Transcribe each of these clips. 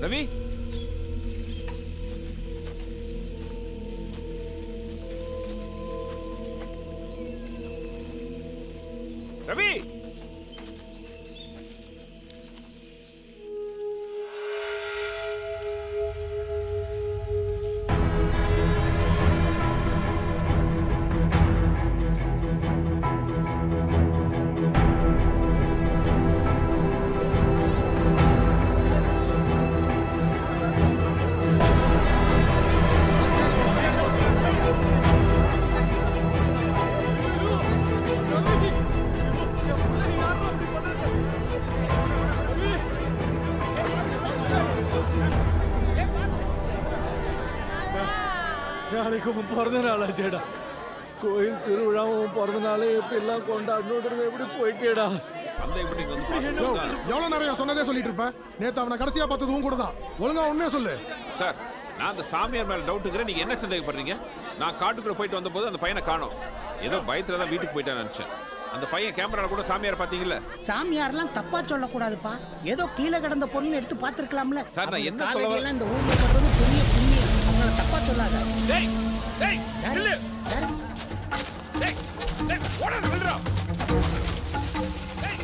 ரவி ரவி நாளைக்கு உன் பிறந்த நாள் ஆச்சேடா கோயில் திருவிழாவும் பிறந்த நாளே எப்படிலாம் கொண்டாடணுன்றது எப்படி போயிட்டேடா அந்த எப்படி இங்க வந்து பார்த்துட்டு எவ்வளவு நேரம் சொன்னதே சொல்லிட்டு இருப்பேன் நேத்து அவனை கடைசியா பார்த்ததும் கூட தான் ஒழுங்கா உண்மையா சொல்லு சார் நான் அந்த சாமியார் மேல டவுட்டுக்கிறேன் நீங்க என்ன சந்தேகப்படுறீங்க நான் காட்டுக்குள்ள போயிட்டு வந்தபோது அந்த பையனை காணோம் ஏதோ பயத்துல தான் வீட்டுக்கு போயிட்டான்னு நினைச்சேன் அந்த பையன் கேமரால கூட சாமியார் பாத்தீங்கல்ல சாமியார்லாம் தப்பா சொல்லக்கூடாதுப்பா ஏதோ கீழே கிடந்த பொருள் எடுத்து பார்த்திருக்கலாம்ல சார், நான் அவங்க என்ன சொல்ல வர- காலடியெல்லாம் இந்த ஊர்ல பண்றது பெரிய புண்ணியம் அவங்கள தப்பா சொல்லாத டேய் டேய் யாரு? நில்லு யாரு? டேய் டேய் ஓட நில்லுடா டேய்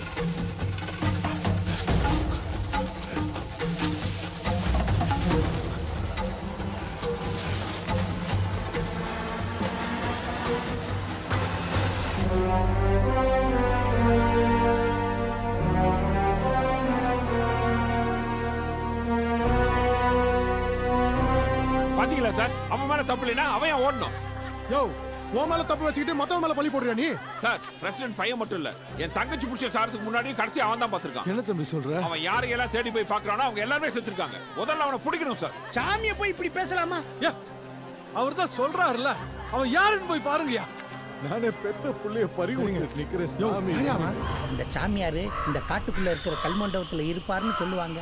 பாத்தீங்களா சார் அவன் மேல தப்பு இல்லைன்னா அவன் ஏன் ஓடணும் யோ உன் மேல தப்பு வச்சுக்கிட்டு மத்தவன் மேல பழி போடுறியா நீ சார் பிரசிடென்ட் பையன் மட்டும் இல்ல என் தங்கச்சி புடிச்ச சாரத்துக்கு முன்னாடி கடைசி அவன் தான் பாத்திருக்கான் என்ன தம்பி சொல்ற அவன் யாரையெல்லாம் தேடி போய் பாக்குறானோ அவங்க எல்லாருமே செத்துருக்காங்க முதல்ல அவனை பிடிக்கணும் சார் சாமியை போய் இப்படி பேசலாமா அவர் தான் சொல்றாருல அவன் யாருன்னு போய் பாருங்கயா நானே பெத்த புள்ளைய பறி நிக்கிறேன் சாமி யாரையா அவன்? இந்த சாமியாரு இந்த காட்டுக்குள்ள இருக்கிற கல்மண்டபத்துல இருப்பாருன்னு சொல்லுவாங்க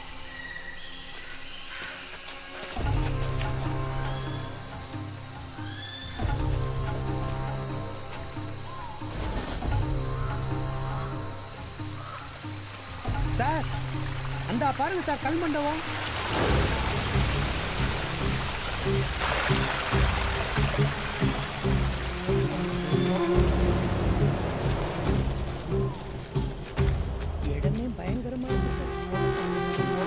சார் அந்த பாருங்க சார் கல்மண்டபம் இடமே பயங்கரமா இருக்கு சார்.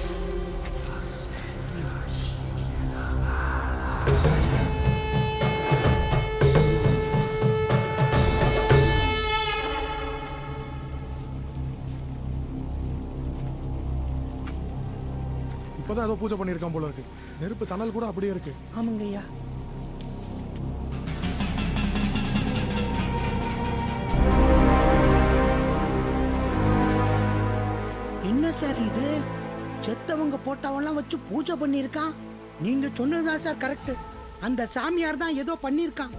இப்பதான் ஏதோ பூஜை பண்ணிருக்கான் போல இருக்கு நெருப்பு தணல் கூட அப்படியே இருக்கு ஆமாங்க ஐயா என்ன சார் இது செத்தவங்க போட்டோவெல்லாம் வச்சு பூஜை பண்ணியிருக்கான் நீங்க சொன்னதுதான் சார் கரெக்ட் அந்த சாமியார் தான் ஏதோ பண்ணியிருக்கான்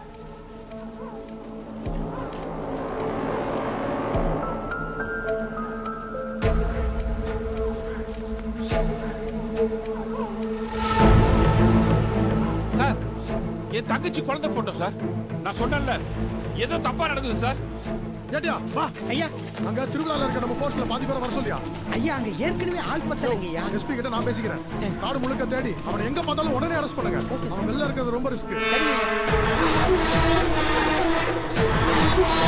சார் என் தங்கச்சி குழந்தை போட்டோ சார் நான் சொன்னேன்ல ஏதோ தப்பா நடக்குது சார் ஏட்டியா வா ஐயா அங்க திருவிழால இருக்க நம்ம போர்ஸ்ல பாதி பேரை வர சொல்லியா ஐயா அங்க ஏற்கனவே ஆள் பத்தலைங்க ஐயா எஸ்பி கிட்ட நான் பேசிக்கிறேன் காடு முழுக்க தேடி அவனை எங்க பார்த்தாலும் உடனே அரெஸ்ட் பண்ணுங்க அவன் வெளில இருக்கிறது ரொம்ப ரிஸ்க்